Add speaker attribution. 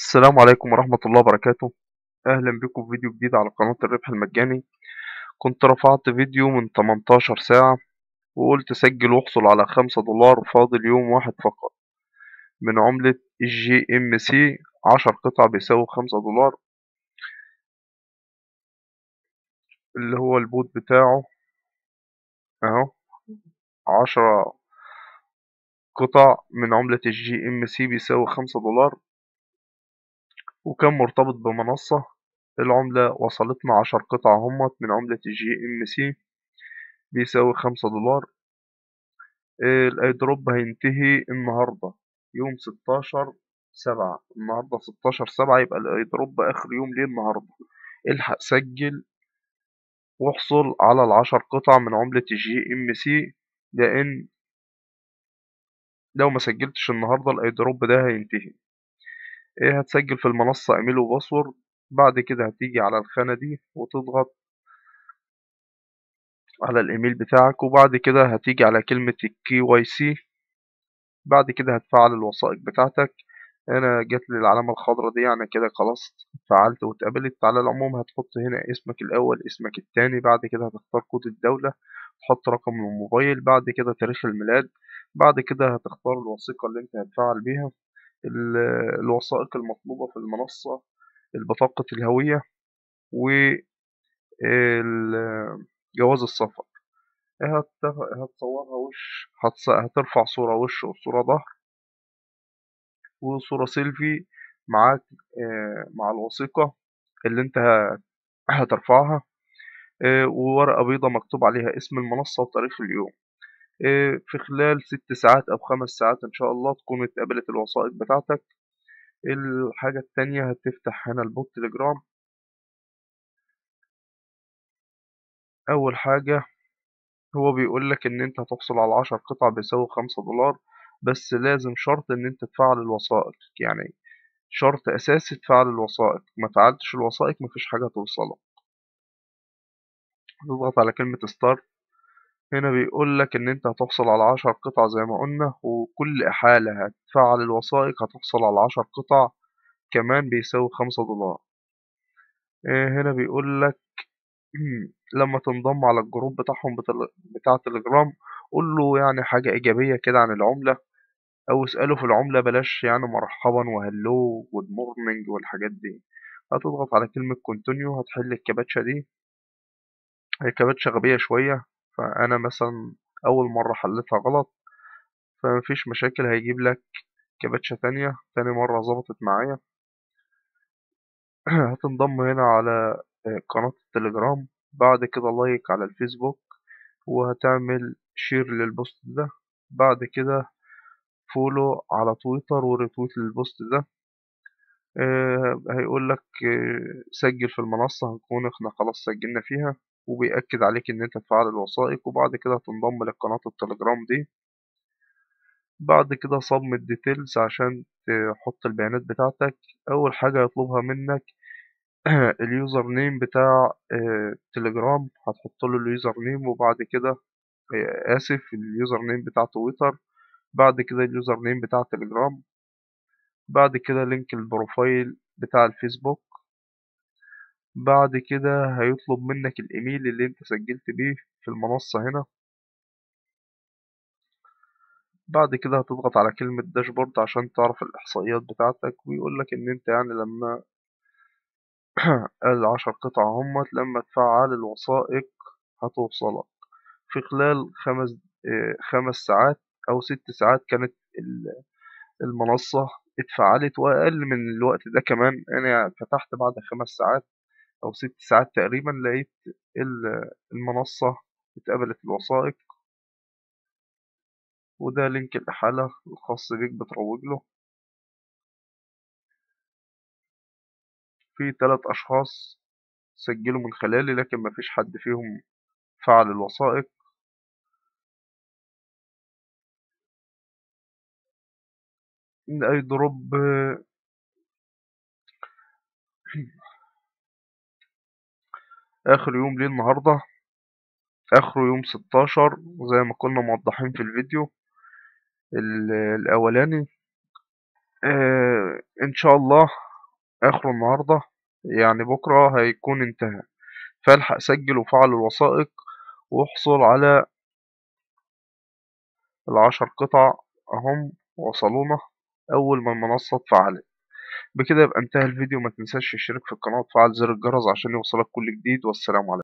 Speaker 1: السلام عليكم ورحمة الله وبركاته أهلا بكم في فيديو جديد على قناة الربح المجاني كنت رفعت فيديو من 18 ساعة وقلت سجل واحصل على خمسة دولار فاضل يوم واحد فقط من عملة الجي ام سي عشر قطع بيساوي خمسة دولار اللي هو البوت بتاعه اهو عشرة قطع من عملة الجي ام سي بيساوي خمسة دولار وكان مرتبط بمنصة العملة وصلتنا عشر قطع همت من عملة الجي ام سي بيساوي خمسة دولار الايدروب هينتهي النهاردة يوم ستاشر سبعة النهاردة ستاشر سبعة يبقى الايدروب اخر يوم ليه النهاردة الحق سجل واحصل على العشر قطع من عملة الجي ام سي لان لو ما سجلتش النهاردة الايدروب ده هينتهي ايه هتسجل في المنصة ايميل وباسورد بعد كده هتيجي على الخانة دي وتضغط على الايميل بتاعك وبعد كده هتيجي على كلمة الكي واي سي بعد كده هتفعل الوثائق بتاعتك انا جات لي العلامة الخضراء دي يعني كده خلاص فعلت واتقبلت على العموم هتحط هنا اسمك الاول اسمك التاني بعد كده هتختار كود الدولة تحط رقم الموبايل بعد كده تاريخ الميلاد بعد كده هتختار الوثيقة اللي انت هتفعل بيها الوثائق المطلوبة في المنصة بطاقة الهوية و جواز السفر هتصورها وش هترفع صورة وش وصورة ظهر وصورة سيلفي معاك مع الوثيقة اللي انت هترفعها وورقة بيضة مكتوب عليها اسم المنصة وتاريخ اليوم في خلال ست ساعات أو خمس ساعات إن شاء الله تكون اتقبلت الوثائق بتاعتك الحاجة التانية هتفتح هنا البوت تليجرام أول حاجة هو بيقولك إن أنت هتحصل على عشر قطع بيساوي خمسة دولار بس لازم شرط إن أنت تفعل الوثائق يعني شرط أساسي تفعل الوثائق ما فعلتش الوثائق مفيش حاجة توصلك تضغط على كلمة ستارت هنا بيقولك إن أنت هتحصل على عشر قطع زي ما قلنا وكل إحالة هتفعل الوثائق هتحصل على عشر قطع كمان بيساوي خمسة دولار هنا بيقولك لما تنضم على الجروب بتاعهم بتاع تليجرام قول له يعني حاجة إيجابية كده عن العملة أو اسأله في العملة بلاش يعني مرحبا وهلو جود مورنينج والحاجات دي هتضغط على كلمة كونتينيو هتحل الكباتشة دي هي كباتشة غبية شوية فأنا مثلا أول مرة حلتها غلط فمفيش مشاكل هيجيب لك كباتشة تانية تاني مرة ظبطت معايا هتنضم هنا على قناة التليجرام بعد كده لايك على الفيسبوك وهتعمل شير للبوست ده بعد كده فولو على تويتر وريتويت للبوست ده آه هيقول لك آه سجل في المنصة هنكون احنا خلاص سجلنا فيها وبيأكد عليك ان انت تفعل الوثائق وبعد كده هتنضم لقناة التليجرام دي بعد كده صمم الديتيلز عشان تحط البيانات بتاعتك اول حاجة هيطلبها منك اليوزر نيم بتاع تليجرام هتحط له اليوزر نيم وبعد كده اسف اليوزر نيم بتاع تويتر بعد كده اليوزر نيم بتاع تليجرام بعد كده لينك البروفايل بتاع الفيسبوك بعد كده هيطلب منك الايميل اللي انت سجلت بيه في المنصة هنا بعد كده هتضغط على كلمة داشبورد عشان تعرف الإحصائيات بتاعتك ويقولك إن أنت يعني لما العشر قطع همت لما تفعل الوثائق هتوصلك في خلال خمس خمس ساعات أو ست ساعات كانت المنصة اتفعلت وأقل من الوقت ده كمان أنا فتحت بعد خمس ساعات أو ست ساعات تقريبا لقيت المنصة اتقبلت الوثائق وده لينك الإحالة الخاص بيك بتروج له في تلات أشخاص سجلوا من خلالي لكن مفيش حد فيهم فعل الوثائق الاي دروب اخر يوم ليه النهاردة اخره يوم ستاشر زي ما كنا موضحين في الفيديو الاولاني آه ان شاء الله اخره النهاردة يعني بكرة هيكون انتهى فالحق سجل وفعل الوثائق واحصل على العشر قطع اهم وصلونا اول ما المنصة اتفعلت بكده يبقى انتهى الفيديو ما تنساش تشترك في القناة وتفعل زر الجرس عشان يوصلك كل جديد والسلام عليكم